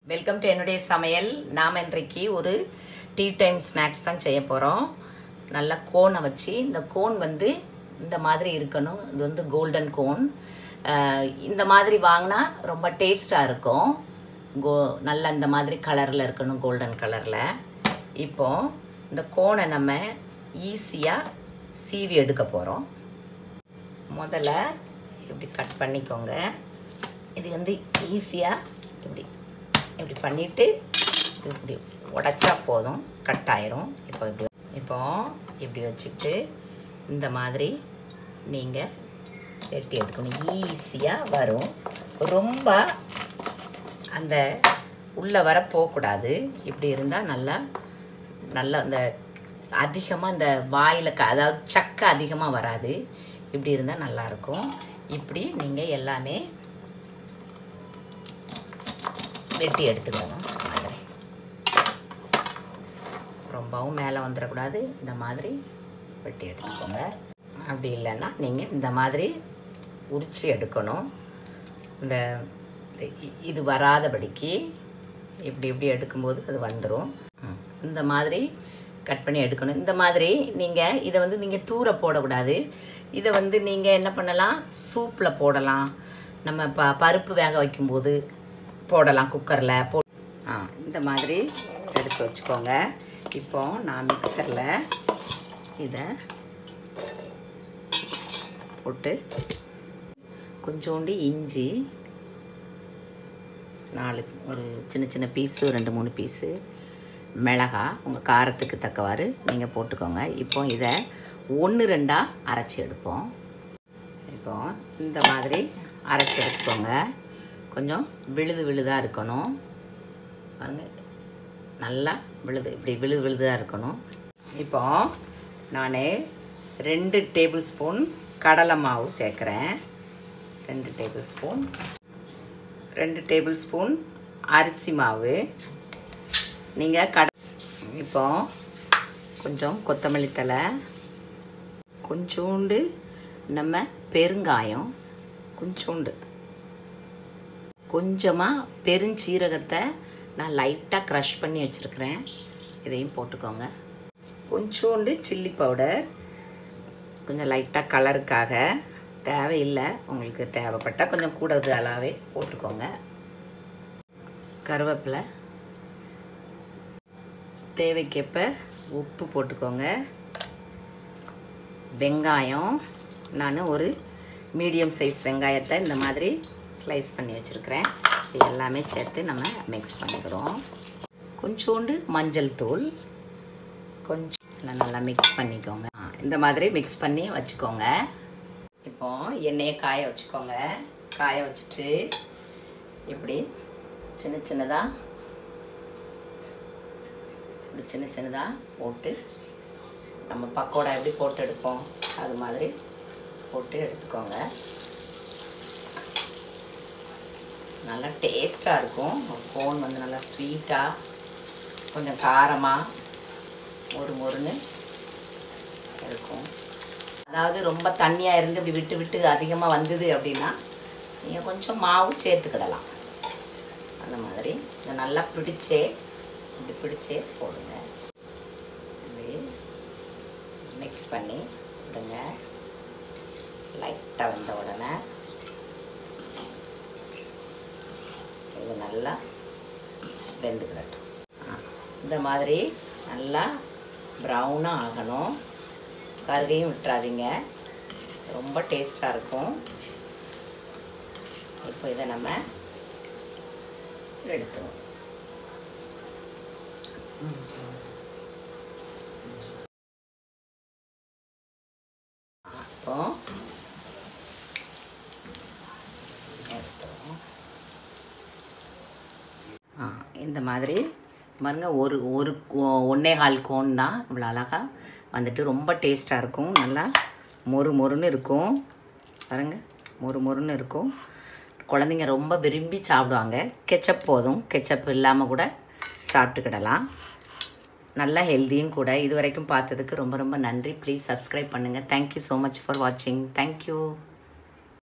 welcome to என்னுடைய சமையல் நாம் இன்றைக்கு ஒரு டீ டைம் ஸ்நாக்ஸ் தான் செய்ய போகிறோம் நல்ல கோனை வச்சு இந்த கோன் வந்து இந்த மாதிரி இருக்கணும் இது வந்து கோல்டன் கோன் அஹ் இந்த மாதிரி வாங்கினா ரொம்ப டேஸ்ட்டாக இருக்கும் கோ நல்ல இந்த மாதிரி கலரில் இருக்கணும் கோல்டன் கலரில் இப்போ இந்த கோனை நம்ம ஈஸியாக சீவி எடுக்க போகிறோம் முதல்ல இப்படி கட் பண்ணிக்கோங்க இது வந்து ஈஸியாக இப்படி இப்படி பண்ணிவிட்டு இப்படி உடைச்சா போதும் கட் ஆயிரும் இப்போ இப்படி இப்போ இப்படி வச்சுக்கிட்டு இந்த மாதிரி நீங்கள் வெட்டி எடுக்கணும் ஈஸியாக வரும் ரொம்ப அந்த உள்ளே வர போகக்கூடாது இப்படி இருந்தால் நல்லா நல்லா அந்த அதிகமாக இந்த வாயில் க அதாவது சக்கை அதிகமாக வராது இப்படி இருந்தால் நல்லாயிருக்கும் இப்படி நீங்கள் எல்லாமே வெட்டி எடுத்துக்கணும் மாதிரி ரொம்பவும் மேலே வந்துடக்கூடாது இந்த மாதிரி வெட்டி எடுத்துக்கோங்க அப்படி இல்லைன்னா நீங்கள் இந்த மாதிரி உரித்து எடுக்கணும் இந்த இ- இது வராதபடிக்கு இப்படி இப்படி எடுக்கும்போது அது வந்துடும் இந்த மாதிரி கட் பண்ணி எடுக்கணும் இந்த மாதிரி நீங்கள் இதை வந்து நீங்கள் தூர போடக்கூடாது இதை வந்து நீங்கள் என்ன பண்ணலாம் சூப்பில் போடலாம் நம்ம ப பருப்பு வேக வைக்கும்போது போடலாம் குக்கரில் போ ஆ இந்த மாதிரி எடுத்து வச்சுக்கோங்க இப்போ நான் மிக்சரில் இதை போட்டு கொஞ்சோண்டு இஞ்சி நாலு ஒரு சின்ன சின்ன பீஸு ரெண்டு மூணு பீஸு மிளகா உங்கள் காரத்துக்கு தக்கவாறு நீங்கள் போட்டுக்கோங்க இப்போ இதை ஒன்று ரெண்டாக அரைச்சி எடுப்போம் இப்போ இந்த மாதிரி அரைச்சி எடுத்துக்கோங்க கொஞ்சம் விழுது விழுதாக இருக்கணும் பாருங்க நல்லா விழுது இப்படி விழுது விழுதாக இருக்கணும் இப்போ நான் ரெண்டு டேபிள் ஸ்பூன் கடலை மாவு சேர்க்குறேன் ரெண்டு டேபிள் ஸ்பூன் ரெண்டு டேபிள் ஸ்பூன் அரிசி மாவு நீங்கள் கட இப்போ கொஞ்சம் கொத்தமல்லி தழை கொஞ்சோண்டு நம்ம பெருங்காயம் கொஞ்சோண்டு கொஞ்சமாக பெருஞ்சீரகத்தை நான் லைட்டாக க்ரஷ் பண்ணி வச்சுருக்கிறேன் இதையும் போட்டுக்கோங்க கொஞ்சோண்டு சில்லி பவுடர் கொஞ்சம் லைட்டாக கலருக்காக தேவையில்லை உங்களுக்கு தேவைப்பட்டால் கொஞ்சம் கூட அளவே போட்டுக்கோங்க கருவேப்பிலை தேவைக்கேற்ப உப்பு போட்டுக்கோங்க வெங்காயம் நான் ஒரு மீடியம் சைஸ் வெங்காயத்தை இந்த மாதிரி ஸ்லைஸ் பண்ணி வச்சுருக்கிறேன் இது எல்லாமே சேர்த்து நம்ம மிக்ஸ் பண்ணிக்கிறோம் கொஞ்சோண்டு மஞ்சள் தூள் கொஞ்சம் எல்லாம் நல்லா மிக்ஸ் பண்ணிக்கோங்க ஆ, இந்த மாதிரி மிக்ஸ் பண்ணி வச்சுக்கோங்க இப்போ எண்ணெயை காய வச்சுக்கோங்க காய வச்சுட்டு இப்படி சின்ன சின்னதாக இப்படி சின்ன சின்னதாக போட்டு நம்ம பக்கோடா எப்படி போட்டு எடுப்போம் அது மாதிரி போட்டு எடுத்துக்கோங்க நல்லா டேஸ்ட்டாக இருக்கும் கோன் வந்து நல்லா ஸ்வீட்டாக கொஞ்சம் காரமாக ஒரு மொறுன்னு இருக்கும் அதாவது ரொம்ப தண்ணியாக இருந்து இப்படி விட்டு விட்டு அதிகமாக வந்தது அப்படின்னா நீங்கள் கொஞ்சம் மாவு சேர்த்துக்கிடலாம் அந்த மாதிரி இதை நல்லா பிடிச்சே இப்படி பிடிச்சே போடுங்க இப்படி மிக்ஸ் பண்ணி விடுங்க லைட்டாக வந்த உடனே இது நல்லா வெந்துக்கிடட்டும் ஆ, இந்த மாதிரி நல்லா ப்ரௌனாக ஆகணும் கருகையும் விட்டுறாதீங்க ரொம்ப டேஸ்ட்டாக இருக்கும் இப்போ இதை நம்ம எடுத்துருவோம் அப்போ எடுத்துருவோம் ஆ இந்த மாதிரி பாருங்க ஒரு ஒரு கோ- ஒண்ணே கால் கோன் தான் இவ்வளோ அழகாக வந்துட்டு ரொம்ப டேஸ்ட்டாக இருக்கும் நல்லா மொறு மொறுன்னு இருக்கும் பாருங்க மொறு மொறுன்னு இருக்கும் குழந்தைங்க ரொம்ப விரும்பி சாப்பிடுவாங்க கெச்சப் போதும் கெச்சப் இல்லாமல் கூட சாப்பிட்டுக்கிடலாம் நல்ல ஹெல்த்தியும் கூட இது வரைக்கும் பார்த்ததுக்கு ரொம்ப ரொம்ப நன்றி ப்ளீஸ் சப்ஸ்கிரைப் பண்ணுங்கள் தேங்க்யூ ஸோ மச் ஃபார் வாட்சிங் தேங்க்யூ